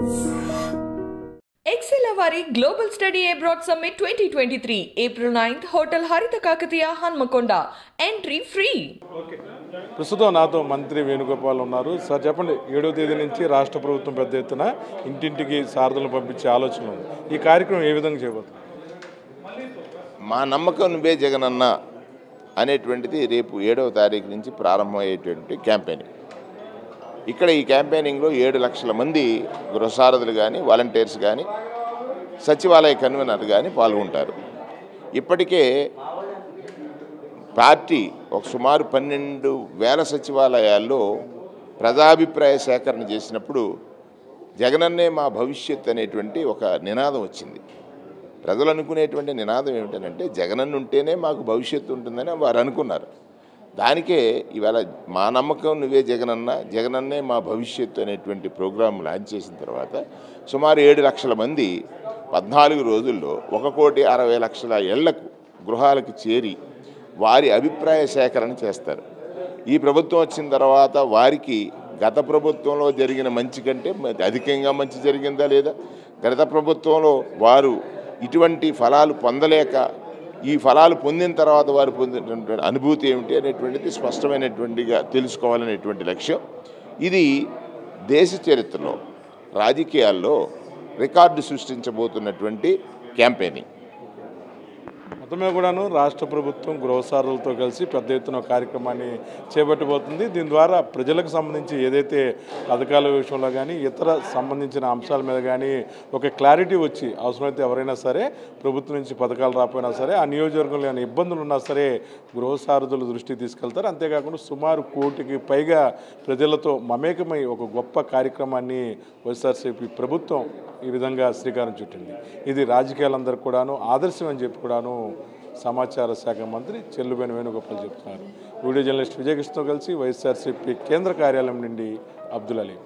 XL వారి global study abroad summit twenty twenty three April ninth hotel Haritha Kakatiya Hanamkonda entry free ప్రస్తుతం నాతో మంత్రి వేణుగోపాల్ ఉన్నారు సార్ చెప్పండి ఏడవ తేదీ నుంచి రాష్ట్ర ప్రభుత్వం పెద్ద ఎత్తున ఇంటింటికి సారథులను పంపించే ఆలోచన ఉంది ఈ కార్యక్రమం ఏ విధంగా చేయబోతుంది మా నమ్మకం నువ్వే జగనన్న అనేటువంటిది రేపు ఏడవ తారీఖు నుంచి ప్రారంభమయ్యేటువంటి క్యాంపెయినింగ్ ఇక్కడ ఈ క్యాంపెయినింగ్లో ఏడు లక్షల మంది గృహసారథులు కానీ వాలంటీర్స్ కానీ సచివాలయ కన్వీనర్ కానీ పాల్గొంటారు ఇప్పటికే పార్టీ ఒక సుమారు పన్నెండు వేల సచివాలయాల్లో ప్రజాభిప్రాయ సేకరణ చేసినప్పుడు జగనన్నే మా భవిష్యత్ అనేటువంటి ఒక నినాదం వచ్చింది ప్రజలు అనుకునేటువంటి నినాదం ఏమిటంటే జగనన్న ఉంటేనే మాకు భవిష్యత్తు ఉంటుందని వారు అనుకున్నారు దానికే ఇవాళ మా నమ్మకం నువ్వే జగనన్న జగనన్నే మా భవిష్యత్తు అనేటువంటి ప్రోగ్రాం లాంచ్ చేసిన తర్వాత సుమారు ఏడు లక్షల మంది పద్నాలుగు రోజుల్లో ఒక కోటి అరవై లక్షల ఏళ్లకు గృహాలకు చేరి వారి అభిప్రాయ సేకరణ చేస్తారు ఈ ప్రభుత్వం వచ్చిన తర్వాత వారికి గత ప్రభుత్వంలో జరిగిన మంచి కంటే మ- అధికంగా మంచి జరిగిందా లేదా గత ప్రభుత్వంలో వారు ఇటువంటి ఫలాలు పొందలేక ఈ ఫలాలు పొందిన తర్వాత వారు పొందినటువంటి అనుభూతి ఏమిటి అనేటువంటిది స్పష్టమైనటువంటిగా తెలుసుకోవాలనేటువంటి లక్ష్యం ఇది దేశ చరిత్రలో రాజకీయాల్లో రికార్డు సృష్టించబోతున్నటువంటి క్యాంపెయినింగ్ మొత్తమే కూడాను రాష్ట్ర ప్రభుత్వం గృహసారులతో కలిసి పెద్ద ఎత్తున ఒక కార్యక్రమాన్ని చేపట్టబోతుంది దీని ద్వారా ప్రజలకు సంబంధించి ఏదైతే పథకాల విషయంలో కానీ ఇతర సంబంధించిన అంశాల మీద కానీ ఒక క్లారిటీ వచ్చి అవసరమైతే ఎవరైనా సరే ప్రభుత్వం నుంచి పథకాలు రాకపోయినా సరే ఆ నియోజకవర్గంలో ఏమైనా ఇబ్బందులు ఉన్నా సరే గృహసారథుల దృష్టికి తీసుకెళ్తారు అంతేకాకుండా సుమారు కోటికి పైగా ప్రజలతో మమేకమై ఒక గొప్ప కార్యక్రమాన్ని వైఎస్ఆర్సీపీ ప్రభుత్వం ఈ విధంగా శ్రీకారం చుట్టింది ఇది రాజకీయాలందరూ కూడాను ఆదర్శం అని చెప్పి కూడాను సమాచార శాఖ మంత్రి చెల్లుబేని వేణుగోపాల్ చెప్తున్నారు వీడియో జర్నలిస్ట్ విజయకృష్ణతో కలిసి వైఎస్ఆర్సీపీ కేంద్ర కార్యాలయం నుండి అబ్దుల్ అలీ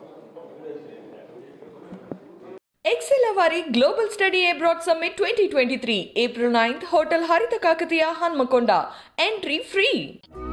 ఎక్సెల్ వారి global study abroad summit twenty twenty three April ninth hotel Haritha Kakatiya Hanamkonda entry free